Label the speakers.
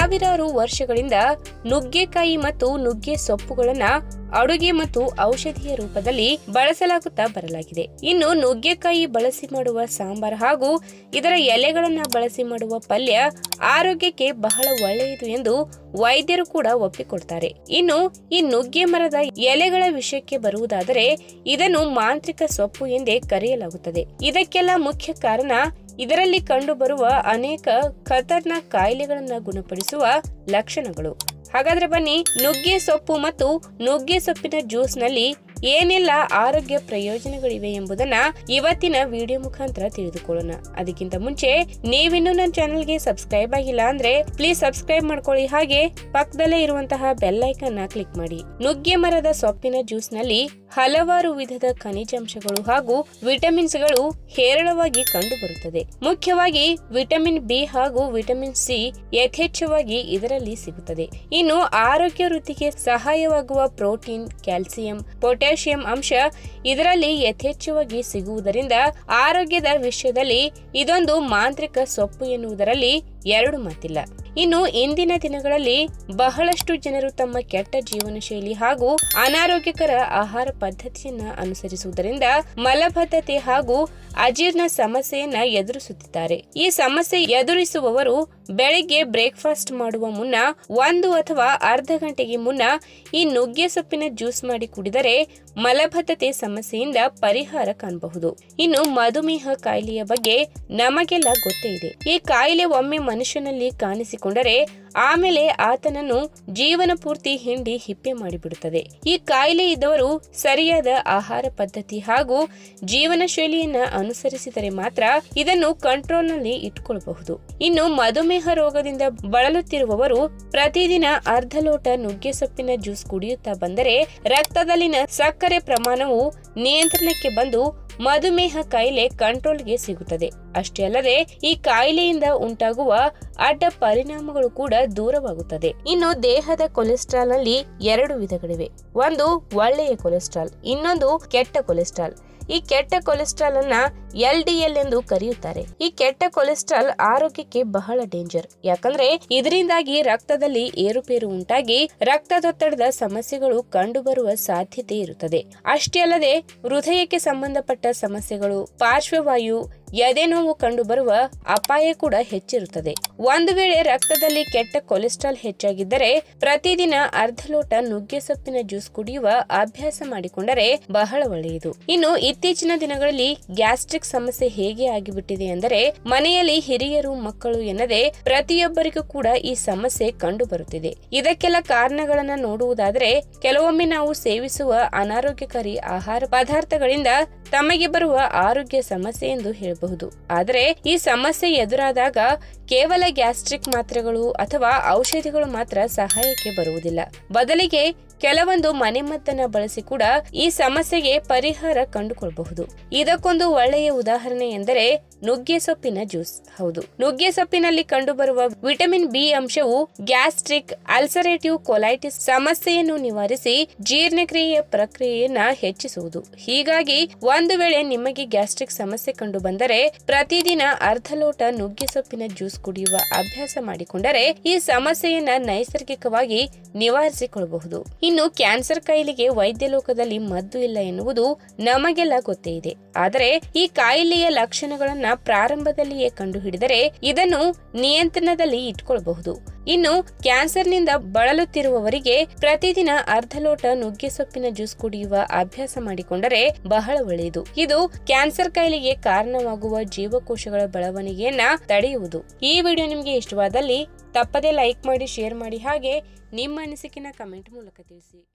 Speaker 1: ಸಾವಿರಾರು ವರ್ಷಗಳಿಂದ ನುಗ್ಗೆಕಾಯಿ ಮತ್ತು ನುಗ್ಗೆ ಸೊಪ್ಪುಗಳನ್ನ ಅಡುಗೆ ಮತ್ತು ಔಷಧಿಯ ರೂಪದಲ್ಲಿ ಬಳಸಲಾಗುತ್ತಾ ಬರಲಾಗಿದೆ ಇನ್ನು ನುಗ್ಗೆಕಾಯಿ ಬಳಸಿ ಮಾಡುವ ಸಾಂಬಾರ್ ಹಾಗೂ ಇದರ ಎಲೆಗಳನ್ನ ಬಳಸಿ ಮಾಡುವ ಪಲ್ಯ ಆರೋಗ್ಯಕ್ಕೆ ಬಹಳ ಒಳ್ಳೆಯದು ಎಂದು ವೈದ್ಯರು ಕೂಡ ಒಪ್ಪಿಕೊಡ್ತಾರೆ ಇನ್ನು ಈ ನುಗ್ಗೆ ಮರದ ಎಲೆಗಳ ವಿಷಯಕ್ಕೆ ಬರುವುದಾದರೆ ಇದನ್ನು ಮಾಂತ್ರಿಕ ಸೊಪ್ಪು ಎಂದೇ ಕರೆಯಲಾಗುತ್ತದೆ ಇದಕ್ಕೆಲ್ಲ ಮುಖ್ಯ ಕಾರಣ ಇದರಲ್ಲಿ ಕಂಡುಬರುವ ಅನೇಕ ಖತರ್ನಾಕ್ ಕಾಯಿಲೆಗಳನ್ನ ಗುಣಪಡಿಸುವ ಲಕ್ಷಣಗಳು ಹಾಗಾದ್ರೆ ಬನ್ನಿ ನುಗ್ಗೆ ಸೊಪ್ಪು ಮತ್ತು ನುಗ್ಗೆ ಸೊಪ್ಪಿನ ಜ್ಯೂಸ್ ನಲ್ಲಿ ಏನೆಲ್ಲ ಆರೋಗ್ಯ ಪ್ರಯೋಜನಗಳಿವೆ ಎಂಬುದನ್ನ ಇವತ್ತಿನ ವಿಡಿಯೋ ಮುಖಾಂತರ ತಿಳಿದುಕೊಳ್ಳೋಣ ಅದಕ್ಕಿಂತ ಮುಂಚೆ ನೀವಿನ್ನೂ ನನ್ನ ಚಾನೆಲ್ಗೆ ಸಬ್ಸ್ಕ್ರೈಬ್ ಆಗಿಲ್ಲ ಅಂದ್ರೆ ಪ್ಲೀಸ್ ಸಬ್ಸ್ಕ್ರೈಬ್ ಮಾಡ್ಕೊಳ್ಳಿ ಹಾಗೆ ಪಕ್ಕದಲ್ಲೇ ಇರುವಂತಹ ಬೆಲ್ ಐಕನ್ ನ ಕ್ಲಿಕ್ ಮಾಡಿ ನುಗ್ಗೆ ಮರದ ಸೊಪ್ಪಿನ ಜ್ಯೂಸ್ ನಲ್ಲಿ ಹಲವಾರು ವಿಧದ ಖನಿಜಾಂಶಗಳು ಹಾಗೂ ವಿಟಮಿನ್ಸ್ ಗಳು ಹೇರಳವಾಗಿ ಕಂಡುಬರುತ್ತದೆ ಮುಖ್ಯವಾಗಿ ವಿಟಮಿನ್ ಬಿ ಹಾಗೂ ವಿಟಮಿನ್ ಸಿ ಯಥೇಚ್ಛವಾಗಿ ಇದರಲ್ಲಿ ಸಿಗುತ್ತದೆ ಇನ್ನು ಆರೋಗ್ಯ ವೃದ್ಧಿಗೆ ಸಹಾಯವಾಗುವ ಪ್ರೋಟೀನ್ ಕ್ಯಾಲ್ಸಿಯಂ ಪೊಟ್ಯಾಷಿಯಂ ಅಂಶ ಇದರಲ್ಲಿ ಯಥೇಚ್ಛವಾಗಿ ಸಿಗುವುದರಿಂದ ಆರೋಗ್ಯದ ವಿಷಯದಲ್ಲಿ ಇದೊಂದು ಮಾಂತ್ರಿಕ ಸೊಪ್ಪು ಎನ್ನುವುದರಲ್ಲಿ ಎರಡು ಮಾತಿಲ್ಲ ಇನ್ನು ಇಂದಿನ ದಿನಗಳಲ್ಲಿ ಬಹಳಷ್ಟು ಜನರು ತಮ್ಮ ಕೆಟ್ಟ ಜೀವನ ಶೈಲಿ ಹಾಗೂ ಅನಾರೋಗ್ಯಕರ ಆಹಾರ ಪದ್ಧತಿಯನ್ನ ಅನುಸರಿಸುವುದರಿಂದ ಮಲಬದ್ಧತೆ ಹಾಗೂ ಅಜೀರ್ಣ ಸಮಸ್ಯೆಯನ್ನ ಎದುರಿಸುತ್ತಿದ್ದಾರೆ ಈ ಸಮಸ್ಯೆ ಎದುರಿಸುವವರು ಬೆಳಿಗ್ಗೆ ಬ್ರೇಕ್ಫಾಸ್ಟ್ ಮಾಡುವ ಮುನ್ನ ಒಂದು ಅಥವಾ ಅರ್ಧ ಗಂಟೆಗೆ ಮುನ್ನ ಈ ನುಗ್ಗೆ ಸೊಪ್ಪಿನ ಜ್ಯೂಸ್ ಮಾಡಿ ಕುಡಿದರೆ ಮಲಬದ್ಧತೆ ಸಮಸ್ಯೆಯಿಂದ ಪರಿಹಾರ ಕಾಣಬಹುದು ಇನ್ನು ಮಧುಮೇಹ ಕಾಯಿಲೆಯ ಬಗ್ಗೆ ನಮಗೆಲ್ಲ ಗೊತ್ತೇ ಇದೆ ಈ ಕಾಯಿಲೆ ಒಮ್ಮೆ ಮನುಷ್ಯನಲ್ಲಿ ಕಾಣಿಸಿಕೊಂಡರೆ ಆಮೇಲೆ ಆತನನ್ನು ಜೀವನ ಪೂರ್ತಿ ಹಿಂಡಿ ಹಿಪ್ಪೆ ಮಾಡಿಬಿಡುತ್ತದೆ ಈ ಕಾಯಿಲೆ ಇದ್ದವರು ಸರಿಯಾದ ಆಹಾರ ಪದ್ಧತಿ ಹಾಗೂ ಜೀವನ ಶೈಲಿಯನ್ನ ಅನುಸರಿಸಿದರೆ ಮಾತ್ರ ಇದನ್ನು ಕಂಟ್ರೋಲ್ನಲ್ಲಿ ಇಟ್ಕೊಳ್ಳಬಹುದು ಇನ್ನು ಮಧುಮೇಹ ರೋಗದಿಂದ ಬಳಲುತ್ತಿರುವವರು ಪ್ರತಿದಿನ ಅರ್ಧ ಲೋಟ ನುಗ್ಗೆ ಸೊಪ್ಪಿನ ಜ್ಯೂಸ್ ಕುಡಿಯುತ್ತಾ ಬಂದರೆ ರಕ್ತದಲ್ಲಿನ ಸಕ್ಕರೆ ಪ್ರಮಾಣವು ನಿಯಂತ್ರಣಕ್ಕೆ ಬಂದು ಮಧುಮೇಹ ಕಾಯಿಲೆ ಕಂಟ್ರೋಲ್ಗೆ ಸಿಗುತ್ತದೆ ಅಷ್ಟೇ ಅಲ್ಲದೆ ಈ ಕಾಯಿಲೆಯಿಂದ ಉಂಟಾಗುವ ಅಡ್ಡ ಪರಿಣಾಮಗಳು ಕೂಡ ದೂರವಾಗುತ್ತದೆ ಇನ್ನು ದೇಹದ ಕೊಲೆಸ್ಟ್ರಾಲ್ ನಲ್ಲಿ ಎರಡು ವಿಧಗಳಿವೆ ಒಂದು ಒಳ್ಳೆಯ ಕೊಲೆಸ್ಟ್ರಾಲ್ ಇನ್ನೊಂದು ಕೆಟ್ಟ ಕೊಲೆಸ್ಟ್ರಾಲ್ ಈ ಕೆಟ್ಟ ಕೊಲೆಸ್ಟ್ರಾಲ್ ಅನ್ನ ಎಲ್ ಡಿ ಎಲ್ ಎಂದು ಕರೆಯುತ್ತಾರೆ ಈ ಕೆಟ್ಟ ಕೊಲೆಸ್ಟ್ರಾಲ್ ಆರೋಗ್ಯಕ್ಕೆ ಬಹಳ ಡೇಂಜರ್ ಯಾಕಂದ್ರೆ ಇದರಿಂದಾಗಿ ರಕ್ತದಲ್ಲಿ ಏರುಪೇರು ಉಂಟಾಗಿ ರಕ್ತದೊತ್ತಡದ ಸಮಸ್ಯೆಗಳು ಕಂಡುಬರುವ ಸಾಧ್ಯತೆ ಇರುತ್ತದೆ ಅಷ್ಟೇ ಅಲ್ಲದೆ ಹೃದಯಕ್ಕೆ ಸಂಬಂಧಪಟ್ಟ ಸಮಸ್ಯೆಗಳು ಪಾರ್ಶ್ವವಾಯು ಎದೆ ನೋವು ಕಂಡುಬರುವ ಅಪಾಯ ಕೂಡ ಹೆಚ್ಚಿರುತ್ತದೆ ಒಂದು ವೇಳೆ ರಕ್ತದಲ್ಲಿ ಕೆಟ್ಟ ಕೊಲೆಸ್ಟ್ರಾಲ್ ಹೆಚ್ಚಾಗಿದ್ದರೆ ಪ್ರತಿದಿನ ಅರ್ಧ ಲೋಟ ನುಗ್ಗೆ ಸೊಪ್ಪಿನ ಜ್ಯೂಸ್ ಕುಡಿಯುವ ಅಭ್ಯಾಸ ಮಾಡಿಕೊಂಡರೆ ಬಹಳ ಒಳ್ಳೆಯದು ಇನ್ನು ಇತ್ತೀಚಿನ ದಿನಗಳಲ್ಲಿ ಗ್ಯಾಸ್ಟ್ರಿಕ್ ಸಮಸ್ಯೆ ಹೇಗೆ ಆಗಿಬಿಟ್ಟಿದೆ ಅಂದರೆ ಮನೆಯಲ್ಲಿ ಹಿರಿಯರು ಮಕ್ಕಳು ಎನ್ನದೆ ಪ್ರತಿಯೊಬ್ಬರಿಗೂ ಕೂಡ ಈ ಸಮಸ್ಯೆ ಕಂಡು ಬರುತ್ತಿದೆ ಇದಕ್ಕೆಲ್ಲ ಕಾರಣಗಳನ್ನ ನೋಡುವುದಾದರೆ ಕೆಲವೊಮ್ಮೆ ನಾವು ಸೇವಿಸುವ ಅನಾರೋಗ್ಯಕಾರಿ ಆಹಾರ ಪದಾರ್ಥಗಳಿಂದ ತಮಗೆ ಬರುವ ಆರೋಗ್ಯ ಸಮಸ್ಯೆ ಎಂದು ಹೇಳಬಹುದು ಆದರೆ ಈ ಸಮಸ್ಯೆ ಎದುರಾದಾಗ ಕೇವಲ ಗ್ಯಾಸ್ಟ್ರಿಕ್ ಮಾತ್ರೆಗಳು ಅಥವಾ ಔಷಧಿಗಳು ಮಾತ್ರ ಸಹಾಯಕ್ಕೆ ಬರುವುದಿಲ್ಲ ಬದಲಿಗೆ ಕೆಲವೊಂದು ಮನೆಮದ್ದನ್ನ ಬಳಸಿ ಕೂಡ ಈ ಸಮಸ್ಯೆಗೆ ಪರಿಹಾರ ಕಂಡುಕೊಳ್ಳಬಹುದು ಇದಕ್ಕೊಂದು ಒಳ್ಳೆಯ ಉದಾಹರಣೆ ಎಂದರೆ ನುಗ್ಗೆ ಸೊಪ್ಪಿನ ಜ್ಯೂಸ್ ಹೌದು ನುಗ್ಗೆ ಸೊಪ್ಪಿನಲ್ಲಿ ಕಂಡುಬರುವ ವಿಟಮಿನ್ ಬಿ ಅಂಶವು ಗ್ಯಾಸ್ಟ್ರಿಕ್ ಅಲ್ಸರೇಟಿವ್ ಕೊಲೈಟಿಸ್ ಸಮಸ್ಯೆಯನ್ನು ನಿವಾರಿಸಿ ಜೀರ್ಣಕ್ರಿಯೆಯ ಪ್ರಕ್ರಿಯೆಯನ್ನ ಹೆಚ್ಚಿಸುವುದು ಹೀಗಾಗಿ ಒಂದು ವೇಳೆ ನಿಮಗೆ ಗ್ಯಾಸ್ಟ್ರಿಕ್ ಸಮಸ್ಯೆ ಕಂಡು ಬಂದರೆ ಪ್ರತಿದಿನ ಅರ್ಧ ಲೋಟ ನುಗ್ಗೆ ಸೊಪ್ಪಿನ ಜ್ಯೂಸ್ ಕುಡಿಯುವ ಅಭ್ಯಾಸ ಮಾಡಿಕೊಂಡರೆ ಈ ಸಮಸ್ಯೆಯನ್ನ ನೈಸರ್ಗಿಕವಾಗಿ ನಿವಾರಿಸಿಕೊಳ್ಳಬಹುದು ಇನ್ನು ಕ್ಯಾನ್ಸರ್ ಕಾಯಿಲೆಗೆ ವೈದ್ಯ ಲೋಕದಲ್ಲಿ ಮದ್ದು ಇಲ್ಲ ಎನ್ನುವುದು ನಮಗೆಲ್ಲ ಗೊತ್ತೇ ಇದೆ ಆದರೆ ಈ ಕಾಯಿಲೆಯ ಲಕ್ಷಣಗಳನ್ನ ಪ್ರಾರಂಭದಲ್ಲಿಯೇ ಕಂಡುಹಿಡಿದರೆ ಇದನ್ನು ನಿಯಂತ್ರಣದಲ್ಲಿ ಇಟ್ಕೊಳ್ಳಬಹುದು ಇನ್ನು ಕ್ಯಾನ್ಸರ್ನಿಂದ ಬಳಲುತ್ತಿರುವವರಿಗೆ ಪ್ರತಿದಿನ ಅರ್ಧ ಲೋಟ ನುಗ್ಗೆ ಸೊಪ್ಪಿನ ಜ್ಯೂಸ್ ಕುಡಿಯುವ ಅಭ್ಯಾಸ ಮಾಡಿಕೊಂಡರೆ ಬಹಳ ಒಳ್ಳೆಯದು ಇದು ಕ್ಯಾನ್ಸರ್ ಕಾಯಿಲೆಗೆ ಕಾರಣವಾಗುವ ಜೀವಕೋಶಗಳ ಬೆಳವಣಿಗೆಯನ್ನ ತಡೆಯುವುದು ಈ ವಿಡಿಯೋ ನಿಮಗೆ ಇಷ್ಟವಾದಲ್ಲಿ ತಪ್ಪದೇ ಲೈಕ್ ಮಾಡಿ ಶೇರ್ ಮಾಡಿ ಹಾಗೆ ನಿಮ್ಮ ಅನಿಸಿಕೆನ ಕಮೆಂಟ್ ಮೂಲಕ ತಿಳಿಸಿ